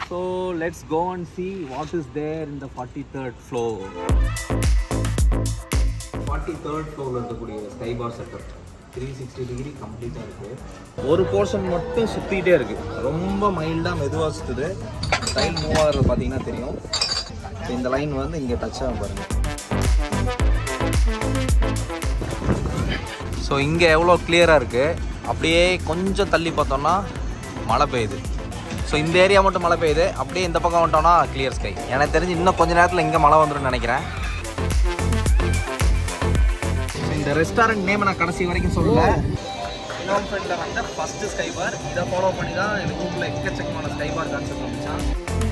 So let's go and see what is there in the 43rd floor. 43rd ஃப்ளோரில் இருக்கக்கூடிய sky bar setup three sixty degree கம்ப்ளீட்டாக இருக்குது ஒரு portion மட்டும் சுற்றிக்கிட்டே இருக்குது ரொம்ப மைல்டாக மெதுவாக சுற்றுது டைல் மூவ் ஆகிறது பார்த்தீங்கன்னா தெரியும் So, இந்த லைன் வந்து இங்கே டச் ஆகும் பாருங்கள் ஸோ இங்கே எவ்வளோ கிளியராக இருக்குது அப்படியே கொஞ்சம் தள்ளி பார்த்தோம்னா மழை பெய்யுது ஸோ இந்த ஏரியா மட்டும் மழை பெய்யுது அப்படியே இந்த பக்கம் வந்துட்டோம்னா கிளியர் ஸ்கை எனக்கு தெரிஞ்சு இன்னும் கொஞ்ச நேரத்தில் இங்கே மழை வந்துடும் நினைக்கிறேன் இந்த ரெஸ்டாரண்ட் நேம் நான் கடைசி வரைக்கும் சொல்லல ஃபினோம் ஃப்ரெண்டில் வந்த ஃபஸ்ட்டு ஸ்கை பார் இதை ஃபாலோ பண்ணி தான் எனக்கு ஊரில் எக்கச்சக்கமான ஸ்கை பார் கான்செப்ட் வந்துச்சான்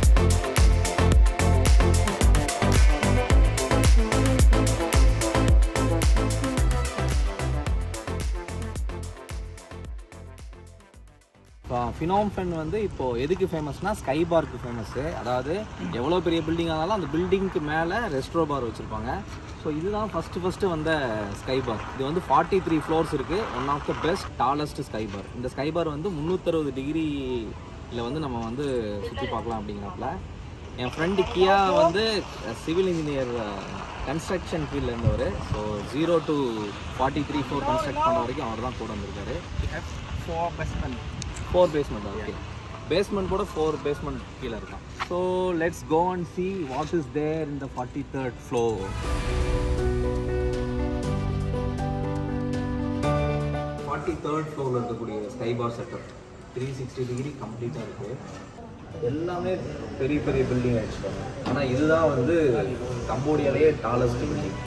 ஃபினோம் ஃபென் வந்து இப்போது எதுக்கு ஃபேமஸ்னா ஸ்கை பார்க்கு ஃபேமஸ்ஸு அதாவது எவ்வளோ பெரிய பில்டிங் ஆனாலும் அந்த பில்டிங்க்கு மேலே ரெஸ்ட்ரோ பார் வச்சுருப்பாங்க ஸோ இதுதான் ஃபஸ்ட்டு ஃபஸ்ட்டு வந்த ஸ்கை பார் இது வந்து ஃபார்ட்டி த்ரீ ஃப்ளோர்ஸ் இருக்குது one of the best tallest sky bar இந்த ஸ்கை பார் வந்து முந்நூற்றறுபது டிகிரியில் வந்து நம்ம வந்து சுற்றி பார்க்கலாம் அப்படிங்கிறப்பல என் ஃப்ரெண்டு கியா வந்து சிவில் இன்ஜினியர் கன்ஸ்ட்ரக்ஷன் ஃபீல்டில் இருந்தவர் so zero to forty three four construct பண்ண வரைக்கும் அவர் தான் கூட வந்திருக்காரு ஃபோர் பேஸ்மெண்ட் ஓகே பேஸ்மெண்ட் கூட ஃபோர் பேஸ்மெண்ட் கீழே இருக்கான் so let's go and see what is there இந்த forty third floor forty third ஃப்ளோரில் இருக்கக்கூடிய sky bar setup three sixty degree கம்ப்ளீட்டாக இருக்குது எல்லாமே பெரிய பெரிய பில்டிங் ஆகிடுச்சுப்பாங்க ஆனால் இதுதான் வந்து கம்போடியாலேயே டாலஸ்ட் பில்டிங்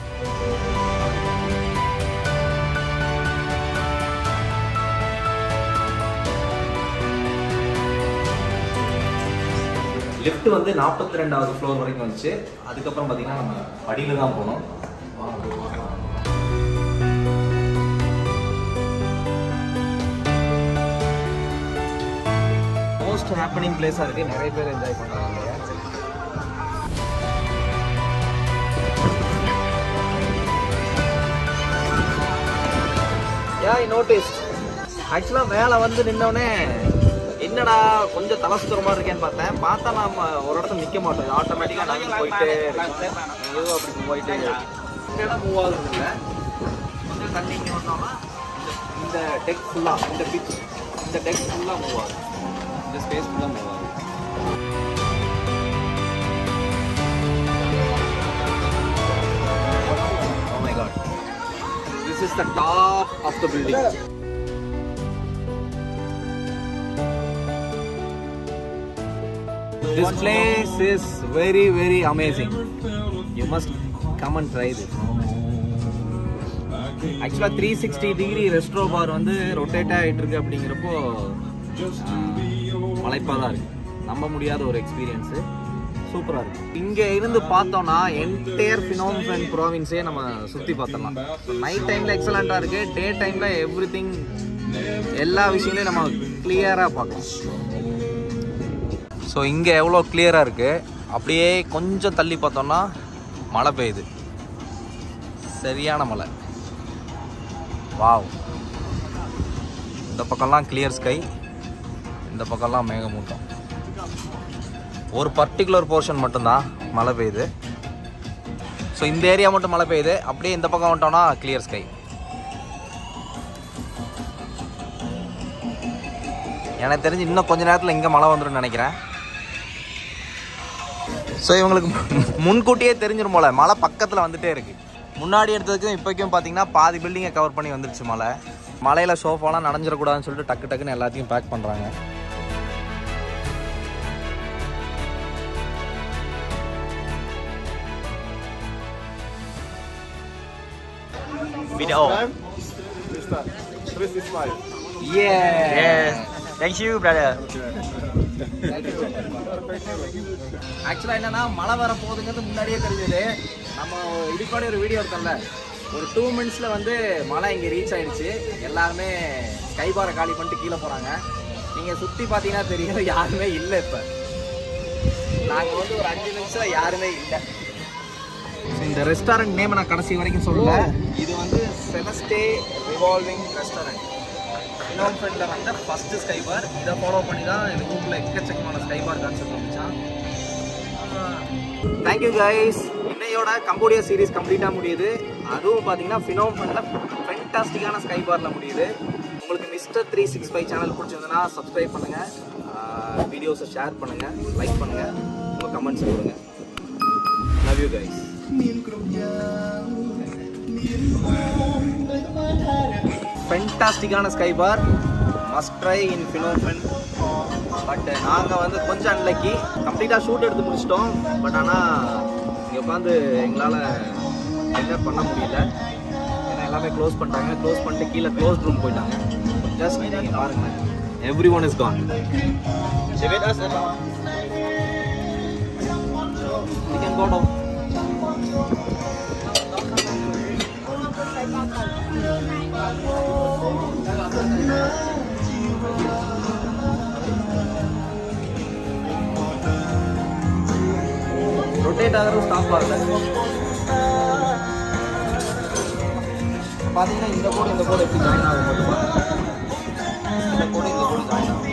லிஃப்ட் வந்து நாற்பத்தி ரெண்டாவது ஃப்ளோர் வரைக்கும் வந்துச்சு அதுக்கப்புறம் பார்த்தீங்கன்னா நம்ம படியில தான் போனோம் மோஸ்ட் ஹேப்பனிங் பிளேஸாக இருக்குது நிறைய பேர் என்ஜாய் பண்ணுறாங்க யா ஐ நோட்டீஸ் ஆக்சுவலாக மேலே வந்து நின்னோடனே என்னடா கொஞ்சம் தலை சுத்துற மாதிரி இருக்கேன்னு பார்த்தேன் பார்த்தா நாம ஒரு இடத்துல நிற்க மாட்டோம் ஆட்டோமேட்டிக்காக நாங்கள் போயிட்டு ஏதோ அப்படி போயிட்டு இடம் மூவ் ஆகுது இல்லை கொஞ்சம் தண்ணி இங்கே வந்தோம்னா இந்த- இந்த டெக் ஃபுல்லாக இந்த பிச் இந்த டெக் ஃபுல்லாக மூவ் ஆகுது இந்த ஸ்பேஸ் ஃபுல்லாக மூவ் ஆகுது Oh my god. This is the top of the building. This place is very very amazing. You must come and try this. ஆக்சுவலாக three sixty degree resto bar வந்து rotate ஆகிட்டு இருக்கு அப்படிங்கிறப்போ மலைப்பாக தான் இருக்கு நம்ப முடியாத ஒரு எக்ஸ்பீரியன்ஸு சூப்பராக இருக்கு இங்கே இருந்து பார்த்தோம்னா என்டையர் ஃபினோம்ஃபன் ப்ராவின்ஸே நம்ம சுற்றி பார்த்தலாம் நைட் டைமில் எக்ஸலண்ட்டாக இருக்குது டே டைமில் எவ்ரி திங் எல்லா விஷயங்களையும் நம்ம கிளியராக பார்க்கலாம் ஸோ இங்கே எவ்வளோ கிளியராக இருக்குது அப்படியே கொஞ்சம் தள்ளி பார்த்தோம்னா மழை பெய்யுது சரியான மழை வாவ் இந்த பக்கம்லாம் கிளியர் ஸ்கை இந்த பக்கம்லாம் மேகமூட்டம் ஒரு பர்டிகுலர் போர்ஷன் மட்டும்தான் மழை பெய்யுது ஸோ இந்த ஏரியா மட்டும் மழை பெய்யுது அப்படியே இந்த பக்கம் வந்துட்டோம்னா கிளியர் ஸ்கை எனக்கு தெரிஞ்சு இன்னும் கொஞ்ச நேரத்தில் இங்கே மழை வந்துடும் நினைக்கிறேன் ஸோ இவங்களுக்கு மு- முன்கூட்டியே தெரிஞ்சிரும் போல மழை பக்கத்தில் வந்துட்டே இருக்கு முன்னாடி எடுத்ததுக்கும் இப்போக்கும் பார்த்தீங்கன்னா பாதி பில்டிங்கை கவர் பண்ணி வந்துருச்சு மழை மலையில் சோஃபாலாம் நனைஞ்சிடக்கூடாதுன்னு சொல்லிட்டு டக்கு டக்குன்னு எல்லாத்தையும் பேக் பண்ணுறாங்க Video. Yeah. Thank you, brother. ஆக்சுவலாக என்னன்னா மழை வர போகுதுங்கிறது முன்னாடியே தெரிஞ்சது நம்ம இதுக்கு ஒரு வீடியோ எடுத்தோம்ல ஒரு டூ மினிட்ஸில் வந்து மழை இங்கே ரீச் ஆயிடுச்சு எல்லாருமே கைபாரை காலி பண்ணிட்டு கீழே போகிறாங்க நீங்கள் சுற்றி பார்த்தீங்கன்னா தெரியும் யாருமே இல்லை இப்போ நாங்கள் வந்து ஒரு அஞ்சு நிமிஷம் யாருமே இல்லை இந்த ரெஸ்டாரண்ட் நேம் நான் கடைசி வரைக்கும் சொல்லல இது வந்து செலஸ்டே ரிவால்விங் ரெஸ்டாரண்ட் ஃபினோம் ஃப்ரெண்டில் வந்த ஃபஸ்ட்டு ஸ்கை பார் இதை ஃபாலோ பண்ணி தான் இந்த ஊரில் எக்கச்சக்கமான ஸ்கை பார் கான்செப்ட் வந்துச்சான் தேங்க்யூ கைஸ் இன்னையோட கம்போடியா சீரிஸ் கம்ப்ளீட்டாக முடியுது அதுவும் பார்த்தீங்கன்னா ஃபினோம் ஃபண்டில் ஃபென்டாஸ்டிக்கான ஸ்கை பாரில் முடியுது உங்களுக்கு mister three six five channel பிடிச்சிருந்ததுன்னா சப்ஸ்கிரைப் பண்ணுங்கள் வீடியோஸை ஷேர் பண்ணுங்கள் லைக் பண்ணுங்கள் உங்கள் கமெண்ட்ஸ் கொடுங்க லவ் யூ கைஸ் ஃபென்டாஸ்டிக்கான sky bar must try in Phnom Penh but நாங்கள் வந்து கொஞ்சம் அன்லக்கி கம்ப்ளீட்டாக ஷூட் எடுத்து முடிச்சிட்டோம் பட் ஆனால் இங்கே உட்காந்து எங்களால் என்ஜாய் பண்ண முடியல ஏன்னா எல்லாமே க்ளோஸ் பண்ணிட்டாங்க க்ளோஸ் பண்ணிட்டு கீழே க்ளோஸ் ரூம் போயிட்டாங்க ஜஸ்ட் நீங்கள் பாருங்களேன் every one is gone We can go down. Rotate ஆகிறது ஸ்டாப் ஆகல பார்த்தீங்கன்னா இந்த கோடு இந்த கோடு எப்படி ஜாயின் ஆகும் மட்டும் பாருங்க. இந்த கோடு இந்த கோடு ஜாயின் ஆகும்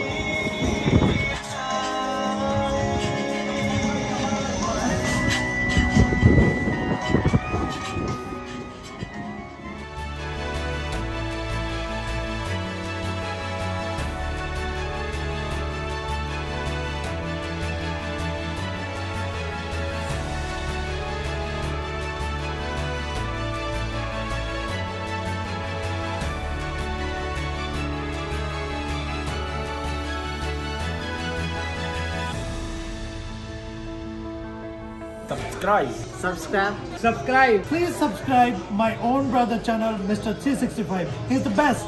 Subscribe. subscribe Subscribe. Please subscribe my own brother channel, Mr. 365. He's the best.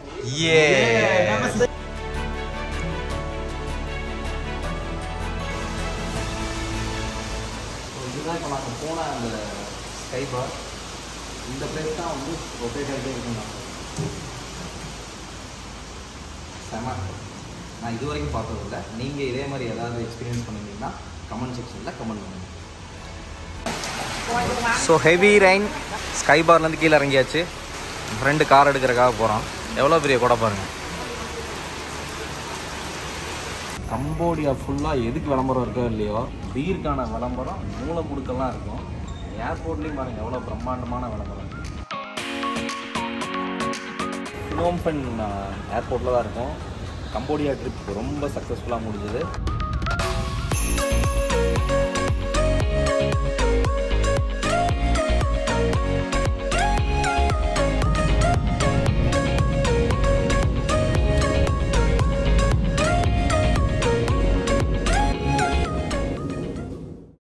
So இதுதான் இப்போ நாங்கள் போன அந்த ஸ்கை பார் இந்த பிளேஸ் தான் வந்து ரொட்டேட் ஆகிட்டே இருக்குங்க செம நான் இது வரைக்கும் பார்த்ததில்ல நீங்கள் இதே மாதிரி ஏதாவது எக்ஸ்பீரியன்ஸ் பண்ணியிருந்தீங்கன்னா கமெண்ட் செக்ஷனில் கமெண்ட் பண்ணுங்கள் ஸோ ஹெவி ரெயின் ஸ்கை பார்லேருந்து கீழே இறங்கியாச்சு ஃப்ரெண்டு கார் எடுக்கிறக்காக போகிறோம் எவ்வளோ பெரிய கொடை பாருங்கள் கம்போடியா ஃபுல்லாக எதுக்கு விளம்பரம் இருக்கோ இல்லையோ பீருக்கான விளம்பரம் மூளை முடுக்கெல்லாம் இருக்கும் ஏர்போர்ட்லேயும் பாருங்கள் எவ்வளோ பிரம்மாண்டமான விளம்பரம் ஃபினோம்பன் ஏர்போர்ட்டில் தான் இருக்கும் கம்போடியா ட்ரிப் ரொம்ப சக்ஸஸ்ஃபுல்லாக முடிஞ்சது